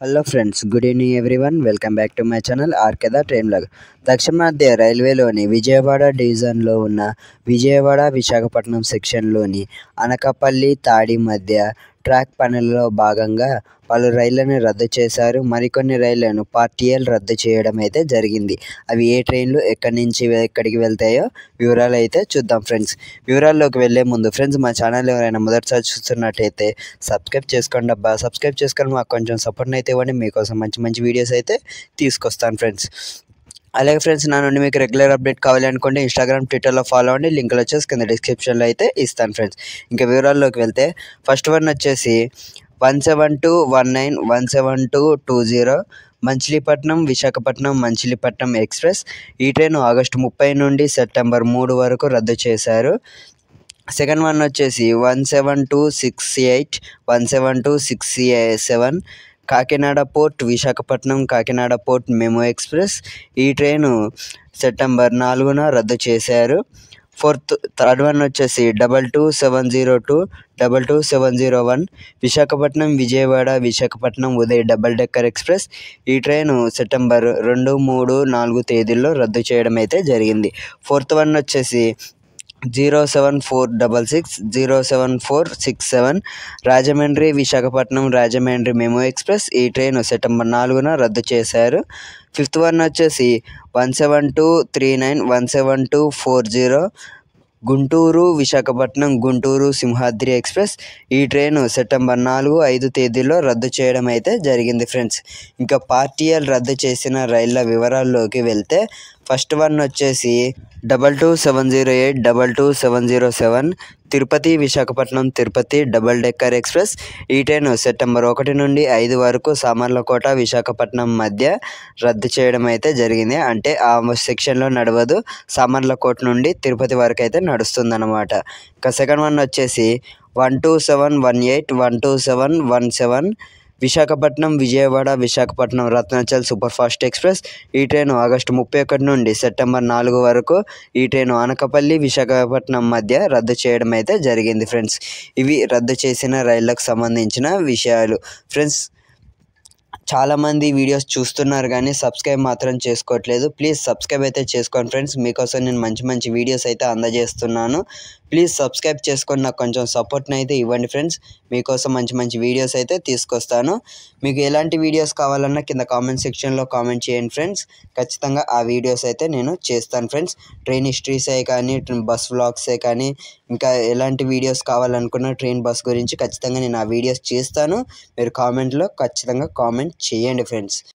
hello friends good evening everyone welcome back to my channel ఆర్కెదా train blog దక్షిణ మధ్య రైల్వేలోని విజయవాడ డివిజన్లో ఉన్న విజయవాడ విశాఖపట్నం సెక్షన్లోని అనకాపల్లి తాడి మధ్య ట్రాక్ పనులలో భాగంగా పలు రైళ్లను రద్దు చేశారు మరికొన్ని రైళ్లను పార్టీఎల్ రద్దు చేయడం అయితే జరిగింది అవి ఏ ట్రైన్లు ఎక్కడి నుంచి వె- ఎక్కడికి వెళ్తాయో వివరాలు అయితే చూద్దాం ఫ్రెండ్స్ వివరాల్లోకి వెళ్ళే ముందు ఫ్రెండ్స్ మా ఛానల్ ఎవరైనా మొదటిసారి చూస్తున్నట్టయితే సబ్స్క్రైబ్ చేసుకోండి అబ్బా సబ్స్క్రైబ్ చేసుకొని మాకు కొంచెం సపోర్ట్ అయితే ఇవ్వండి మీకోసం మంచి మంచి వీడియోస్ అయితే తీసుకొస్తాను ఫ్రెండ్స్ అలాగే ఫ్రెండ్స్ నా నుండి మీకు రెగ్యులర్ అప్డేట్ కావాలి అనుకుంటే ఇన్స్టాగ్రామ్ ట్విట్టర్లో ఫాలో అవ్వండి లింకులు వచ్చేసి కింద డిస్క్రిప్షన్లో అయితే ఇస్తాను ఫ్రెండ్స్ ఇంకా వివరాల్లోకి వెళ్తే ఫస్ట్ వన్ వచ్చేసి one seven two one nine one seven two two zero Machilipatnam Visakhapatnam Machilipatnam express ఈ ట్రైన్ ఆగస్టు ముప్పై నుండి సెప్టెంబర్ మూడు వరకు రద్దు చేశారు సెకండ్ వన్ వచ్చేసి one seven two six eight one seven two six seven Kakinada port Visakhapatnam Kakinada port MEMU express ఈ ట్రైను సెప్టెంబర్ నాలుగున రద్దు చేశారు ఫోర్త్ థర్డ్ వన్ వచ్చేసి double two seven zero two double two seven zero one Visakhapatnam Vijayawada Visakhapatnam Uday double decker express ఈ train September రెండు మూడు నాలుగు తేదీల్లో రద్దు చేయడం అయితే జరిగింది ఫోర్త్ వన్ వచ్చేసి zero seven four double six zero seven four six seven Rajahmundry Visakhapatnam Rajahmundry MEMU express ఈ ట్రైన్ సెప్టెంబర్ నాలుగున రద్దు చేశారు ఫిఫ్త్ వన్ వచ్చేసి one seven two three nine one seven two four zero Guntur Visakhapatnam Guntur Simhadri express ఈ ట్రైన్ సెప్టెంబర్ నాలుగు ఐదు తేదీలో రద్దు చేయడం అయితే జరిగింది ఫ్రెండ్స్ ఇంకా పార్టీఎల్ రద్దు చేసిన రైళ్ల వివరాల్లోకి వెళ్తే ఫస్ట్ వన్ వచ్చేసి double two seven zero eight double two seven zero seven Tirupati Visakhapatnam Tirupati double decker express ఈ ట్రైన్ సెప్టెంబర్ ఒకటి నుండి ఐదు వరకు సామర్లకోట విశాఖపట్నం మధ్య రద్దు చేయడం అయితే జరిగింది అంటే ఆ సెక్షన్లో నడవదు సామర్లకోట నుండి తిరుపతి వరకు అయితే నడుస్తుందన్నమాట ఇంకా సెకండ్ వన్ వచ్చేసి one two seven one eight one two seven one seven Visakhapatnam Vijayawada Visakhapatnam Ratnachal super fast express ఈ ట్రైన్ ఆగస్టు ముప్పై ఒకటి నుండి సెప్టెంబర్ నాలుగు వరకు ఈ ట్రైన్ అనకపల్లి విశాఖపట్నం మధ్య రద్దు చేయడం అయితే జరిగింది ఫ్రెండ్స్ ఇవి రద్దు చేసిన రైళ్లకు సంబంధించిన విషయాలు ఫ్రెండ్స్ చాలామంది వీడియోస్ చూస్తున్నారు కానీ సబ్స్క్రైబ్ మాత్రం చేసుకోవట్లేదు ప్లీజ్ సబ్స్క్రైబ్ అయితే చేసుకోండి ఫ్రెండ్స్ మీకోసం నేను మంచి మంచి వీడియోస్ అయితే అందజేస్తున్నాను ప్లీజ్ సబ్స్క్రైబ్ చేసుకొని నాకు కొంచెం సపోర్ట్ని అయితే ఇవ్వండి ఫ్రెండ్స్ మీకోసం మంచి మంచి వీడియోస్ అయితే తీసుకొస్తాను మీకు ఎలాంటి వీడియోస్ కావాలన్నా కింద కామెంట్ సెక్షన్లో కామెంట్ చేయండి ఫ్రెండ్స్ ఖచ్చితంగా ఆ వీడియోస్ అయితే నేను చేస్తాను ఫ్రెండ్స్ ట్రైన్ హిస్టరీసే కానీ బస్ వ్లాగ్సే కానీ ఇంకా ఎలాంటి వీడియోస్ కావాలనుకున్న ట్రైన్ బస్ గురించి ఖచ్చితంగా నేను ఆ వీడియోస్ చేస్తాను మీరు కామెంట్లో ఖచ్చితంగా కామెంట్ చేయండి ఫ్రెండ్స్